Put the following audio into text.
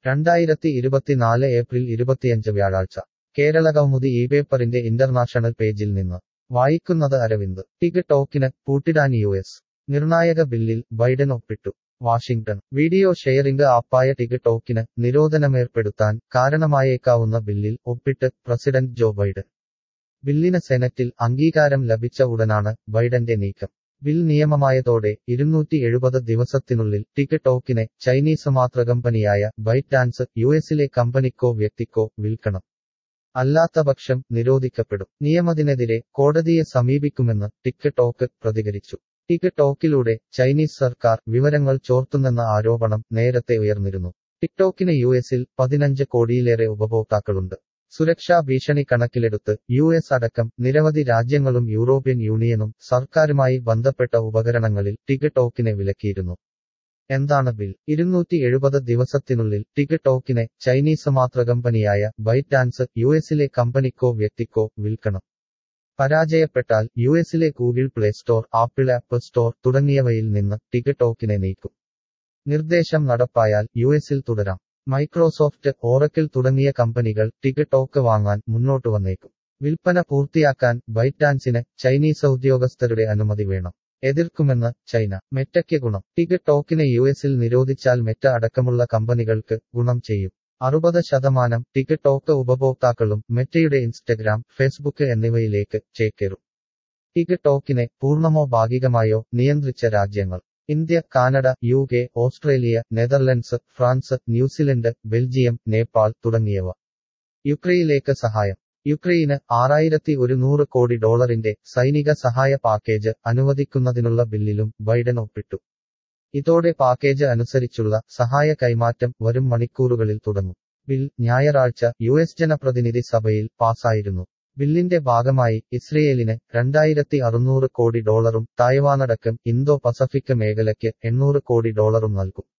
രണ്ടായിരത്തി ഇരുപത്തിനാല് ഏപ്രിൽ ഇരുപത്തിയഞ്ച് വ്യാഴാഴ്ച കേരള കൗമുദി ഈ പേപ്പറിന്റെ ഇന്റർനാഷണൽ പേജിൽ നിന്ന് വായിക്കുന്നത് അരവിന്ദ് ടിക് ടോക്കിന് പൂട്ടിടാൻ യു എസ് നിർണായക ബില്ലിൽ ബൈഡൻ ഒപ്പിട്ടു വാഷിംഗ്ടൺ വീഡിയോ ഷെയറിംഗ് ആപ്പായ ടിക് ടോക്കിന് നിരോധനമേർപ്പെടുത്താൻ കാരണമായേക്കാവുന്ന ബില്ലിൽ ഒപ്പിട്ട് പ്രസിഡന്റ് ജോ ബൈഡൻ ബില്ലിന് സെനറ്റിൽ അംഗീകാരം ലഭിച്ച ഉടനാണ് ബൈഡന്റെ നീക്കം ബിൽ നിയമമായതോടെ ഇരുന്നൂറ്റി എഴുപത് ദിവസത്തിനുള്ളിൽ ടിക് ടോക്കിനെ ചൈനീസ് മാതൃ കമ്പനിയായ ബൈറ്റാൻസ് യുഎസിലെ കമ്പനിക്കോ വ്യക്തിക്കോ വിൽക്കണം അല്ലാത്തപക്ഷം നിരോധിക്കപ്പെടും നിയമത്തിനെതിരെ കോടതിയെ സമീപിക്കുമെന്ന് ടിക് ടോക്ക് പ്രതികരിച്ചു ടിക് ടോക്കിലൂടെ ചൈനീസ് സർക്കാർ വിവരങ്ങൾ ചോർത്തുന്നെന്ന ആരോപണം നേരത്തെ ഉയർന്നിരുന്നു ടിക്ടോക്കിന് യുഎസിൽ പതിനഞ്ച് കോടിയിലേറെ ഉപഭോക്താക്കളുണ്ട് സുരക്ഷാ ഭീഷണി കണക്കിലെടുത്ത് യു എസ് അടക്കം നിരവധി രാജ്യങ്ങളും യൂറോപ്യൻ യൂണിയനും സർക്കാരുമായി ബന്ധപ്പെട്ട ഉപകരണങ്ങളിൽ ടിക് ടോക്കിനെ വിലക്കിയിരുന്നു എന്താണ് ബിൽ ഇരുന്നൂറ്റി എഴുപത് ദിവസത്തിനുള്ളിൽ ടിക് ടോക്കിനെ ചൈനീസ് മാതൃ കമ്പനിയായ ബൈറ്റാൻസ് യുഎസിലെ കമ്പനിക്കോ വ്യക്തിക്കോ വിൽക്കണം പരാജയപ്പെട്ടാൽ യുഎസിലെ Google Play Store Apple App Store തുടങ്ങിയവയിൽ നിന്ന് ടിക് ടോക്കിനെ നീക്കും നിർദ്ദേശം നടപ്പായാൽ യുഎസിൽ തുടരാം മൈക്രോസോഫ്റ്റ് ഓറക്കിൾ തുടങ്ങിയ കമ്പനികൾ ടിക് ടോക്ക് വാങ്ങാൻ മുന്നോട്ട് വന്നേക്കും വിൽപ്പന പൂർത്തിയാക്കാൻ ബൈറ്റാൻസിന് ചൈനീസ് ഉദ്യോഗസ്ഥരുടെ അനുമതി വേണം എതിർക്കുമെന്ന് ചൈന മെറ്റയ്ക്ക് ഗുണം ടിക് ടോക്കിനെ യുഎസിൽ നിരോധിച്ചാൽ മെറ്റ അടക്കമുള്ള കമ്പനികൾക്ക് ഗുണം ചെയ്യും അറുപത് ശതമാനം ടിക് ടോക്ക് ഉപഭോക്താക്കളും മെറ്റയുടെ ഇൻസ്റ്റഗ്രാം ഫേസ്ബുക്ക് എന്നിവയിലേക്ക് ചേക്കേറും ടിക് ടോക്കിനെ പൂർണ്ണമോ ഭാഗികമായോ നിയന്ത്രിച്ച രാജ്യങ്ങൾ India Canada U K Australia Netherlands France New Zealand Belgium Nepal തുടങ്ങിയവ യുക്രൈനിലേക്ക് സഹായം യുക്രൈന് ആറായിരത്തി ഒരുന്നൂറ് കോടി ഡോളറിന്റെ സൈനിക സഹായ പാക്കേജ് അനുവദിക്കുന്നതിനുള്ള ബില്ലിലും ബൈഡൻ ഒപ്പിട്ടു ഇതോടെ പാക്കേജ് അനുസരിച്ചുള്ള സഹായ കൈമാറ്റം വരും മണിക്കൂറുകളിൽ തുടങ്ങും ബിൽ ഞായറാഴ്ച യു എസ് ജനപ്രതിനിധി സഭയിൽ പാസായിരുന്നു ബില്ലിന്റെ ഭാഗമായി ഇസ്രയേലിന് രണ്ടായിരത്തി അറുന്നൂറ് കോടി ഡോളറും തായ്വാനടക്കം ഇന്തോ പസഫിക് മേഖലയ്ക്ക് എണ്ണൂറ് കോടി ഡോളറും നൽകും